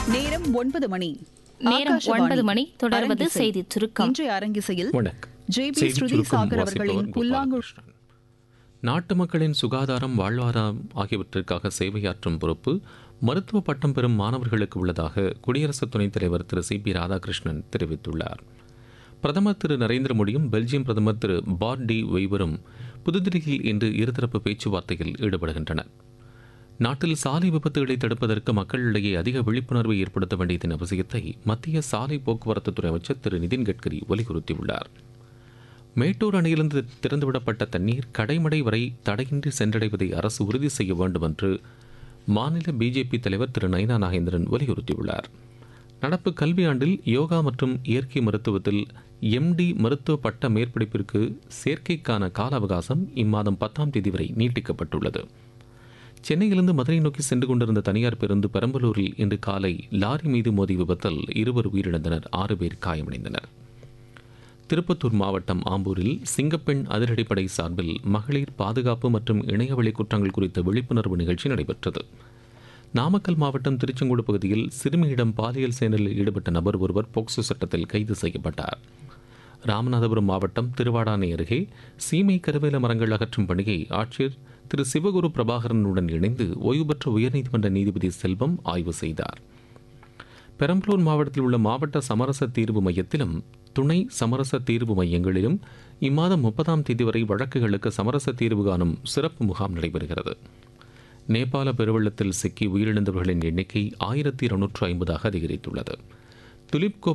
நேரம் ஒன்பது மணி நேரம் ஆகாஷவாணி. ஒன்பது மணி தொடர்வது அரங்கிசை. செய்திச் சுருக்கம் இன்றைய அரங்கிசையில் வணக்கம் ஜே பி செய்திச் ஸ்ருதி சுருக்கம் சாகர் அவர்களின் வாசிப்பவர் புல்லாங்கு கோபாலகிருஷ்ணன். நாட்டு மக்களின் சுகாதாரம் வாழ்வாதாரம் ஆகியவற்றிற்காக சேவையாற்றும் பொறுப்பு மருத்துவ பட்டம் பெறும் மாணவர்களுக்கு உள்ளதாக குடியரசு துணைத் தலைவர் திரு சி பி ராதாகிருஷ்ணன் தெரிவித்துள்ளார் பிரதமர் திரு நரேந்திர மோடியும் பெல்ஜியம் பிரதமர் திரு பார் டி வெய்வரும் புதுதில்லியில் இன்று இருதரப்பு பேச்சுவார்த்தையில் ஈடுபடுகின்றனர் நாட்டில் சாலை விபத்துகளை தடுப்பதற்கு மக்களிடையே அதிக விழிப்புணர்வை ஏற்படுத்த வேண்டியதன் அவசியத்தை மத்திய சாலை போக்குவரத்துத்துறை அமைச்சர் திரு நிதின் கட்கரி வலியுறுத்தியுள்ளார் மேட்டூர் அணையிலிருந்து திறந்துவிடப்பட்ட தண்ணீர் கடைமடை வரை தடையின்றி சென்றடைவதை அரசு உறுதி செய்ய வேண்டும் என்று மாநில பிஜேபி தலைவர் திரு நயனா நாகேந்திரன் வலியுறுத்தியுள்ளார் நடப்பு கல்வியாண்டில் யோகா மற்றும் இயற்கை மருத்துவத்தில் எம்டி மருத்துவ பட்ட மேற்படிப்பிற்கு சேர்க்கைக்கான கால அவகாசம் இம்மாதம் பத்தாம் தேதி வரை நீட்டிக்கப்பட்டுள்ளது சென்னையிலிருந்து மதுரை நோக்கி சென்று கொண்டிருந்த தனியார் பேருந்து பெரம்பலூரில் இன்று காலை லாரி மீது மோதி விபத்தில் இருவர் உயிரிழந்தனர் ஆறு பேர் காயமடைந்தனர் திருப்பத்தூர் மாவட்டம் ஆம்பூரில் சிங்கப்பெண் அதிரடிப்படை சார்பில் மகளிர் பாதுகாப்பு மற்றும் இணையவழி குற்றங்கள் குறித்த விழிப்புணர்வு நிகழ்ச்சி நடைபெற்றது நாமக்கல் மாவட்டம் திருச்செங்கோடு பகுதியில் சிறுமியிடம் பாலியல் செயலில் ஈடுபட்ட நபர் ஒருவர் போக்சோ சட்டத்தில் கைது செய்யப்பட்டார் ராமநாதபுரம் மாவட்டம் திருவாடானை அருகே சீமை கருவேல மரங்கள் அகற்றும் பணியை ஆட்சியர் திரு சிவகுரு பிரபாகரனுடன் இணைந்து ஓய்வு பெற்ற உயர்நீதிமன்ற நீதிபதி செல்வம் ஆய்வு செய்தார் பெரம்பலூர் மாவட்டத்தில் உள்ள மாவட்ட சமரச தீர்வு மையத்திலும் துணை சமரச தீர்வு மையங்களிலும் இம்மாதம் முப்பதாம் தேதி வரை வழக்குகளுக்கு சமரச தீர்வு காணும் சிறப்பு முகாம் நடைபெறுகிறது நேபாள பெருவெள்ளத்தில் சிக்கி உயிரிழந்தவர்களின் எண்ணிக்கை ஆயிரத்தி இருநூற்று ஐம்பதாக அதிகரித்துள்ளது துலிப்